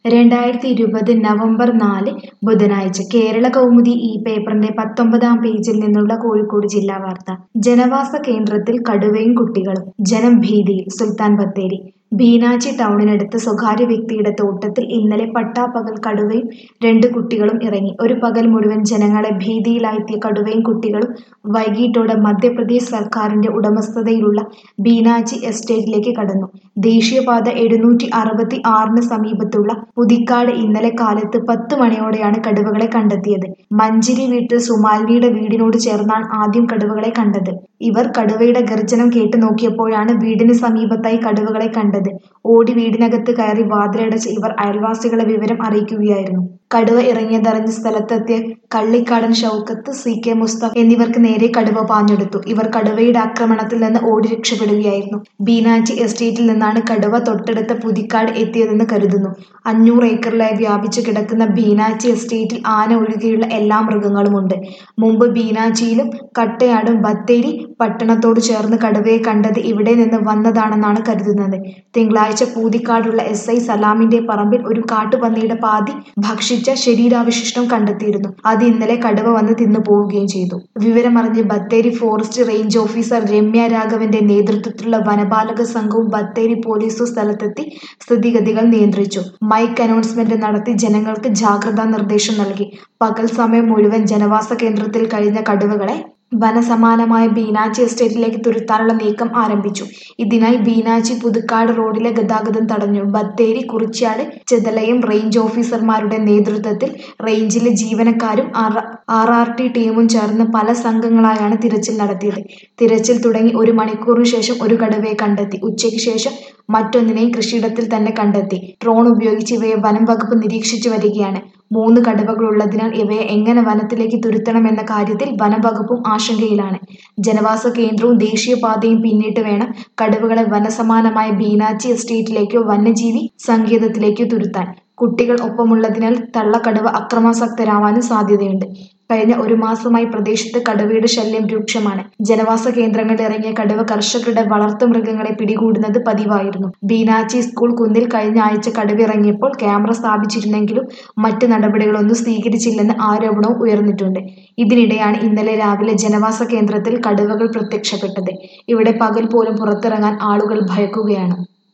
രണ്ടായിരത്തി ഇരുപത് നവംബർ നാല് ബുധനാഴ്ച കേരള കൗമുദി ഈ പേപ്പറിന്റെ പത്തൊമ്പതാം പേജിൽ നിന്നുള്ള കോഴിക്കോട് ജില്ലാ വാർത്ത ജനവാസ കേന്ദ്രത്തിൽ കടുവയും കുട്ടികളും ജനം ഭീതിയിൽ സുൽത്താൻ ബത്തേരി ബീനാച്ചി ടൗണിനടുത്ത് സ്വകാര്യ വ്യക്തിയുടെ തോട്ടത്തിൽ ഇന്നലെ പട്ടാപ്പകൽ കടുവയും രണ്ട് കുട്ടികളും ഇറങ്ങി ഒരു പകൽ മുഴുവൻ ജനങ്ങളെ ഭീതിയിലാഴ്ത്തിയ കടുവയും കുട്ടികളും വൈകിട്ടോടെ മധ്യപ്രദേശ് സർക്കാരിന്റെ ഉടമസ്ഥതയിലുള്ള ബീനാച്ചി എസ്റ്റേറ്റിലേക്ക് കടന്നു ദേശീയപാത എഴുന്നൂറ്റി അറുപത്തി ആറിന് സമീപത്തുള്ള പുതിക്കാട് ഇന്നലെ കാലത്ത് പത്ത് മണിയോടെയാണ് കടുവകളെ കണ്ടെത്തിയത് മഞ്ചിരി വീട്ടിൽ സുമാലിനിയുടെ വീടിനോട് ചേർന്നാണ് ആദ്യം കടുവകളെ കണ്ടത് ഇവർ കടുവയുടെ ഗർജനം കേട്ട് നോക്കിയപ്പോഴാണ് വീടിന് സമീപത്തായി കടുവകളെ കണ്ടത് ഓടി വീടിനകത്ത് കയറി വാതിലടച്ച് ഇവർ അയൽവാസികളെ വിവരം അറിയിക്കുകയായിരുന്നു കടുവ ഇറങ്ങിയതറിഞ്ഞ് സ്ഥലത്തെത്തിയ കള്ളിക്കാടൻ ഷൗക്കത്ത് സി കെ മുസ്തഫ എന്നിവർക്ക് നേരെ കടുവ പാഞ്ഞെടുത്തു ഇവർ കടുവയുടെ ആക്രമണത്തിൽ നിന്ന് ഓടി രക്ഷപ്പെടുകയായിരുന്നു ബീനാച്ചി എസ്റ്റേറ്റിൽ നിന്നാണ് കടുവ തൊട്ടടുത്ത പുതിക്കാട് എത്തിയതെന്ന് കരുതുന്നു അഞ്ഞൂറ് ഏക്കറിലായി വ്യാപിച്ചു കിടക്കുന്ന ബീനാച്ചി എസ്റ്റേറ്റിൽ ആന ഒഴികെയുള്ള എല്ലാ മൃഗങ്ങളുമുണ്ട് മുമ്പ് ബീനാച്ചിയിലും കട്ടയാടും ബത്തേരി പട്ടണത്തോട് ചേർന്ന് കടുവയെ കണ്ടത് ഇവിടെ നിന്ന് വന്നതാണെന്നാണ് കരുതുന്നത് തിങ്കളാഴ്ച പൂതിക്കാടുള്ള എസ് ഐ സലാമിന്റെ പറമ്പിൽ ഒരു കാട്ടുപന്നിയുടെ പാതി ഭക്ഷിച്ച ശരീരാവശിഷ്ടം കണ്ടെത്തിയിരുന്നു അത് ഇന്നലെ കടുവ വന്ന് തിന്നു പോവുകയും ചെയ്തു വിവരമറിഞ്ഞ് Bathery forest range officer Ramya രാഘവന്റെ നേതൃത്വത്തിലുള്ള വനപാലക സംഘവും ബത്തേരി പോലീസും സ്ഥലത്തെത്തി സ്ഥിതിഗതികൾ നിയന്ത്രിച്ചു മൈക്ക് അനൗൺസ്മെന്റ് നടത്തി ജനങ്ങൾക്ക് ജാഗ്രതാ നിർദ്ദേശം നൽകി പകൽ സമയം മുഴുവൻ ജനവാസ കേന്ദ്രത്തിൽ കഴിഞ്ഞ കടുവകളെ വനസമാനമായ ബീനാച്ചി എസ്റ്റേറ്റിലേക്ക് തുരുത്താനുള്ള നീക്കം ആരംഭിച്ചു ഇതിനായി ബീനാച്ചി പുതുക്കാട് റോഡിലെ ഗതാഗതം തടഞ്ഞു ബത്തേരി കുറിച്യാട് ചെതലയം റേഞ്ച് ഓഫീസർമാരുടെ നേതൃത്വത്തിൽ റേഞ്ചിലെ ജീവനക്കാരും ആർ ആർ ടി ടീമും ചേർന്ന് പല സംഘങ്ങളായാണ് തിരച്ചിൽ നടത്തിയത് തിരച്ചിൽ തുടങ്ങി ഒരു മണിക്കൂറിനു ശേഷം ഒരു കടുവയെ കണ്ടെത്തി ഉച്ചയ്ക്ക് ശേഷം മറ്റൊന്നിനെയും കൃഷിയിടത്തിൽ തന്നെ കണ്ടെത്തി ഡ്രോൺ ഉപയോഗിച്ച് ഇവയെ വനം വകുപ്പ് നിരീക്ഷിച്ചു വരികയാണ് മൂന്ന് കടുവകളുള്ളതിനാൽ ഇവയെ എങ്ങനെ വനത്തിലേക്ക് തുരുത്തണമെന്ന കാര്യത്തിൽ വനം വകുപ്പും ആശങ്കയിലാണ് ജനവാസ കേന്ദ്രവും ദേശീയപാതയും പിന്നിട്ട് വേണം കടുവകളെ വനസമാനമായ ബീനാച്ചി എസ്റ്റേറ്റിലേക്കോ വന്യജീവി സങ്കേതത്തിലേക്കോ തുരുത്താൻ കുട്ടികൾ ഒപ്പമുള്ളതിനാൽ തള്ളക്കടുവ അക്രമാസക്തരാവാനും സാധ്യതയുണ്ട് കഴിഞ്ഞ ഒരു മാസമായി പ്രദേശത്ത് കടുവയുടെ ശല്യം രൂക്ഷമാണ് ജനവാസ കേന്ദ്രങ്ങളിൽ ഇറങ്ങിയ കടുവ കർഷകരുടെ വളർത്തു മൃഗങ്ങളെ പിടികൂടുന്നത് പതിവായിരുന്നു ബീനാച്ചി സ്കൂൾ കുന്നിൽ കഴിഞ്ഞ ആഴ്ച കടുവ ഇറങ്ങിയപ്പോൾ ക്യാമറ സ്ഥാപിച്ചിരുന്നെങ്കിലും മറ്റ് നടപടികളൊന്നും സ്വീകരിച്ചില്ലെന്ന് ആരോപണവും ഉയർന്നിട്ടുണ്ട് ഇതിനിടെയാണ് ഇന്നലെ രാവിലെ ജനവാസ കേന്ദ്രത്തിൽ കടുവകൾ പ്രത്യക്ഷപ്പെട്ടത് ഇവിടെ പകൽ പോലും പുറത്തിറങ്ങാൻ ആളുകൾ ഭയക്കുകയാണ്